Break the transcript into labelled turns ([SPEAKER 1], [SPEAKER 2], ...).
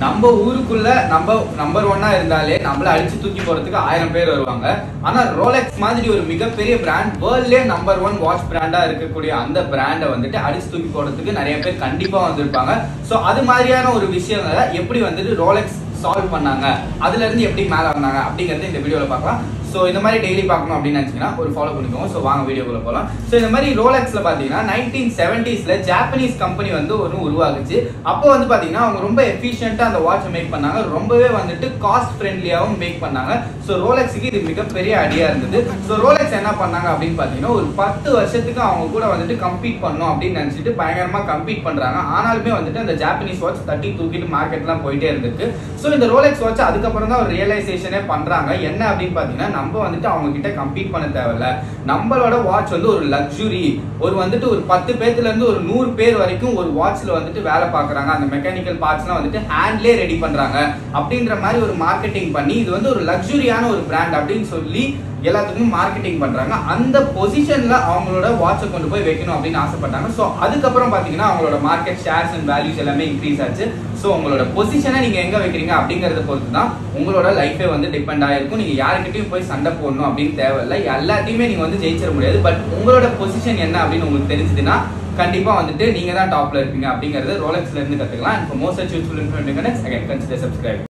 [SPEAKER 1] நம்ம ஊருக்குள்ள நம்ம நம்பர் ஒன்னா இருந்தாலே நம்மள அடிச்சு தூக்கி போறதுக்கு ஆயிரம் பேர் வருவாங்க ஆனா ரோலெக்ஸ் மாதிரி ஒரு மிகப்பெரிய பிராண்ட் வேர்ல்ட்லயே நம்பர் ஒன் வாட்ச் பிராண்டா இருக்கக்கூடிய அந்த பிராண்டை வந்துட்டு அடிச்சு தூக்கி போறதுக்கு நிறைய பேர் கண்டிப்பா வந்திருப்பாங்க சோ அது மாதிரியான ஒரு விஷயங்களை எப்படி வந்துட்டு ரோலெக்ஸ் சால்வ் பண்ணாங்க அதுல இருந்து எப்படி மேல வந்தாங்க அப்படிங்கறது இந்த வீடியோல பார்க்கலாம் ஸோ இந்த மாதிரி டெய்லி பார்க்கணும் அப்படின்னு நினச்சிங்கன்னா ஒரு ஃபாலோ பண்ணிக்கோங்க ஸோ வாங்க வீடியோக்குள்ள போகலாம் ஸோ இந்த மாதிரி ரோலெக்ஸில் பார்த்தீங்கன்னா நைன்டீன் செவன்டீஸில் ஜாப்பனீஸ் கம்பெனி வந்து ஒரு உருவாகுச்சு அப்போ வந்து பார்த்தீங்கன்னா அவங்க ரொம்ப எஃபிஷியண்ட்டாக அந்த வாட்சை மேக் பண்ணாங்க ரொம்பவே வந்துட்டு காஸ்ட் ஃப்ரெண்ட்லியாகவும் மேக் பண்ணாங்க ஸோ ரோலெக்ஸுக்கு இது மிகப்பெரிய ஐடியா இருந்தது ஸோ ரோலெக்ஸ் என்ன பண்ணாங்க அப்படின்னு பார்த்தீங்கன்னா ஒரு பத்து வருஷத்துக்கு அவங்க கூட வந்துட்டு கம்பீட் பண்ணணும் அப்படின்னு நினச்சிட்டு பயங்கரமாக கம்பீட் பண்ணுறாங்க ஆனாலுமே வந்துட்டு அந்த ஜாப்பனீஸ் வாட்ச் தட்டி தூக்கிட்டு மார்க்கெட்லாம் போயிட்டே இருந்திருக்கு ஸோ இந்த ரோலெக்ஸ் வாட்ச் அதுக்கப்புறம் தான் ஒரு ரியலைசேஷனே பண்ணுறாங்க என்ன அப்படின்னு பார்த்தீங்கன்னா நம்ம வந்துட்டு அவங்க கிட்ட கம்பீட் பண்ண தேவையில்ல நம்மளோட வாட்ச் வந்து ஒரு லக்ஸுரி ஒரு வந்துட்டு ஒரு பத்து பேர்த்துல இருந்து ஒரு நூறு பேர் வரைக்கும் ஒரு வாட்ச்ல வந்துட்டு வேலை பார்க்கறாங்க அந்த மெக்கானிக்கல் பார்ட்ஸ்லாம் வந்துட்டு ஹேண்ட்லேயே ரெடி பண்றாங்க அப்படின்ற மாதிரி ஒரு மார்க்கெட்டிங் பண்ணி இது வந்து ஒரு லக்ஸுரியான ஒரு பிராண்ட் அப்படின்னு சொல்லி எல்லாத்துக்கும் மார்க்கெட்டிங் பண்றாங்க அந்த பொசிஷன்ல அவங்களோட வாட்சை கொண்டு போய் வைக்கணும் அப்படின்னு ஆசைப்பட்டாங்க ஸோ அதுக்கப்புறம் பாத்தீங்கன்னா அவங்களோட மார்க்கெட் ஷேர்ஸ் அண்ட் வேல்யூஸ் எல்லாமே இன்க்ரீஸ் ஆச்சு ஸோ உங்களோட பொசிஷனை நீங்க எங்க வைக்கிறீங்க அப்படிங்கறத பொறுத்து தான் உங்களோட லைஃபே வந்து டிபெண்ட் ஆயிருக்கும் நீங்க யாருக்கிட்டையும் போய் சண்டை போடணும் அப்படின்னு தேவையில்லை எல்லாத்தையுமே நீங்க வந்து ஜெயிச்சிட முடியாது பட் உங்களோட பொசிஷன் என்ன அப்படின்னு உங்களுக்கு தெரிஞ்சதுன்னா கண்டிப்பா வந்துட்டு நீங்க தான் டாப்ல இருப்பீங்க அப்படிங்கறது ரோலெக்ஸ்ல இருந்து கத்துக்கலாம் and for most useful information again consider subscribe